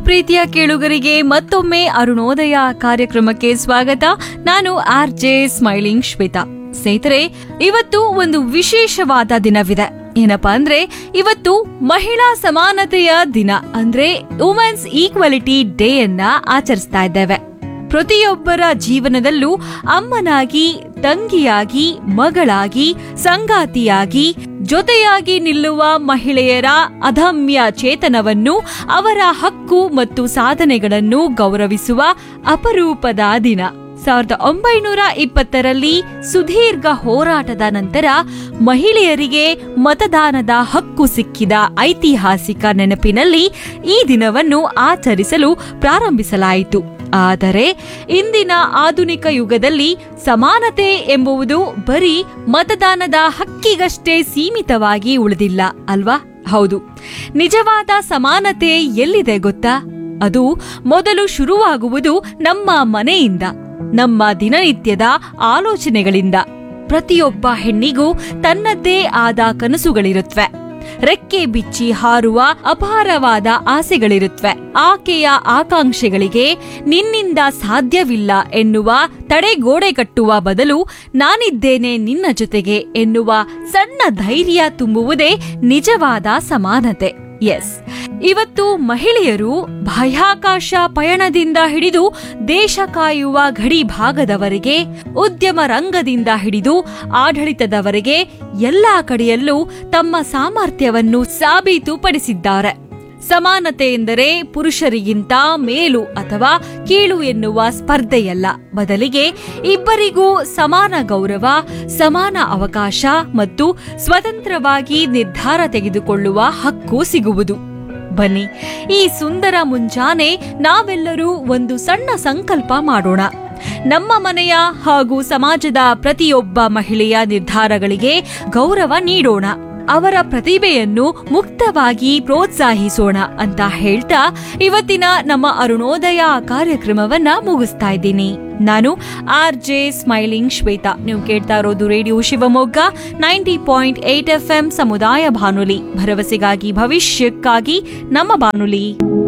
ಪ್ರೀತಿಯ ಕೇಳುಗರಿಗೆ ಮತ್ತೊಮ್ಮೆ ಅರುಣೋದಯ ಕಾರ್ಯಕ್ರಮಕ್ಕೆ ಸ್ವಾಗತ ನಾನು ಆರ್ ಜೆ ಸ್ಮೈಲಿಂಗ್ ಶ್ವೇತಾ ಸ್ನೇಹಿತರೆ ಇವತ್ತು ಒಂದು ವಿಶೇಷವಾದ ದಿನವಿದೆ ಏನಪ್ಪಾ ಅಂದ್ರೆ ಇವತ್ತು ಮಹಿಳಾ ಸಮಾನತೆಯ ದಿನ ಅಂದ್ರೆ ವುಮೆನ್ಸ್ ಈಕ್ವಾಲಿಟಿ ಡೇ ಅನ್ನ ಆಚರಿಸ್ತಾ ಇದ್ದೇವೆ ಪ್ರತಿಯೊಬ್ಬರ ಜೀವನದಲ್ಲೂ ಅಮ್ಮನಾಗಿ ತಂಗಿಯಾಗಿ ಮಗಳಾಗಿ ಸಂಗಾತಿಯಾಗಿ ಜೊತೆಯಾಗಿ ನಿಲ್ಲುವ ಮಹಿಳೆಯರ ಅದಮ್ಯ ಚೇತನವನ್ನು ಅವರ ಹಕ್ಕು ಮತ್ತು ಸಾಧನೆಗಳನ್ನು ಗೌರವಿಸುವ ಅಪರೂಪದ ದಿನ ಸಾವಿರದ ಒಂಬೈನೂರ ಇಪ್ಪತ್ತರಲ್ಲಿ ಸುದೀರ್ಘ ಹೋರಾಟದ ನಂತರ ಮಹಿಳೆಯರಿಗೆ ಮತದಾನದ ಹಕ್ಕು ಸಿಕ್ಕಿದ ಐತಿಹಾಸಿಕ ನೆನಪಿನಲ್ಲಿ ಈ ದಿನವನ್ನು ಆಚರಿಸಲು ಪ್ರಾರಂಭಿಸಲಾಯಿತು ಆದರೆ ಇಂದಿನ ಆಧುನಿಕ ಯುಗದಲ್ಲಿ ಸಮಾನತೆ ಎಂಬುವುದು ಬರೀ ಮತದಾನದ ಹಕ್ಕಿಗಷ್ಟೇ ಸೀಮಿತವಾಗಿ ಉಳಿದಿಲ್ಲ ಅಲ್ವಾ ಹೌದು ನಿಜವಾದ ಸಮಾನತೆ ಎಲ್ಲಿದೆ ಗೊತ್ತಾ ಅದು ಮೊದಲು ಶುರುವಾಗುವುದು ನಮ್ಮ ಮನೆಯಿಂದ ನಮ್ಮ ದಿನನಿತ್ಯದ ಆಲೋಚನೆಗಳಿಂದ ಪ್ರತಿಯೊಬ್ಬ ಹೆಣ್ಣಿಗೂ ತನ್ನದ್ದೇ ಆದ ಕನಸುಗಳಿರುತ್ತವೆ ರೆಕ್ಕೆ ಬಿಚ್ಚಿ ಹಾರುವ ಅಪಾರವಾದ ಆಸೆಗಳಿರುತ್ತವೆ ಆಕೆಯ ಆಕಾಂಕ್ಷೆಗಳಿಗೆ ನಿನ್ನಿಂದ ಸಾಧ್ಯವಿಲ್ಲ ಎನ್ನುವ ತಡೆಗೋಡೆ ಕಟ್ಟುವ ಬದಲು ನಾನಿದ್ದೇನೆ ನಿನ್ನ ಜೊತೆಗೆ ಎನ್ನುವ ಸಣ್ಣ ಧೈರ್ಯ ತುಂಬುವುದೇ ನಿಜವಾದ ಸಮಾನತೆ ಎಸ್ ಇವತ್ತು ಮಹಿಳೆಯರು ಬಾಹ್ಯಾಕಾಶ ಪಯಣದಿಂದ ಹಿಡಿದು ದೇಶ ಕಾಯುವ ಗಡಿ ಭಾಗದವರೆಗೆ ಉದ್ಯಮ ರಂಗದಿಂದ ಹಿಡಿದು ಆಡಳಿತದವರೆಗೆ ಎಲ್ಲಾ ಕಡೆಯಲ್ಲೂ ತಮ್ಮ ಸಾಮರ್ಥ್ಯವನ್ನು ಸಾಬೀತುಪಡಿಸಿದ್ದಾರೆ ಸಮಾನತೆ ಎಂದರೆ ಪುರುಷರಿಗಿಂತ ಮೇಲು ಅಥವಾ ಕೀಳು ಎನ್ನುವ ಸ್ಪರ್ಧೆಯಲ್ಲ ಬದಲಿಗೆ ಇಬ್ಬರಿಗೂ ಸಮಾನ ಗೌರವ ಸಮಾನ ಅವಕಾಶ ಮತ್ತು ಸ್ವತಂತ್ರವಾಗಿ ನಿರ್ಧಾರ ತೆಗೆದುಕೊಳ್ಳುವ ಹಕ್ಕು ಸಿಗುವುದು ಬನ್ನಿ ಈ ಸುಂದರ ಮುಂಜಾನೆ ನಾವೆಲ್ಲರೂ ಒಂದು ಸಣ್ಣ ಸಂಕಲ್ಪ ಮಾಡೋಣ ನಮ್ಮ ಮನೆಯ ಹಾಗೂ ಸಮಾಜದ ಪ್ರತಿಯೊಬ್ಬ ಮಹಿಳೆಯ ನಿರ್ಧಾರಗಳಿಗೆ ಗೌರವ ನೀಡೋಣ ಅವರ ಪ್ರತಿಭೆಯನ್ನು ಮುಕ್ತವಾಗಿ ಪ್ರೋತ್ಸಾಹಿಸೋಣ ಅಂತ ಹೇಳ್ತಾ ಇವತ್ತಿನ ನಮ್ಮ ಅರುಣೋದಯ ಕಾರ್ಯಕ್ರಮವನ್ನ ಮುಗಿಸ್ತಾ ಇದ್ದೀನಿ ನಾನು ಆರ್ ಜೆ ಸ್ಮೈಲಿಂಗ್ ಶ್ವೇತಾ ನೀವು ಕೇಳ್ತಾ ಇರೋದು radio Shivamogga ninety point eight F M ಸಮುದಾಯ ಬಾನುಲಿ ಭರವಸೆಗಾಗಿ ಭವಿಷ್ಯಕ್ಕಾಗಿ ನಮ್ಮ ಬಾನುಲಿ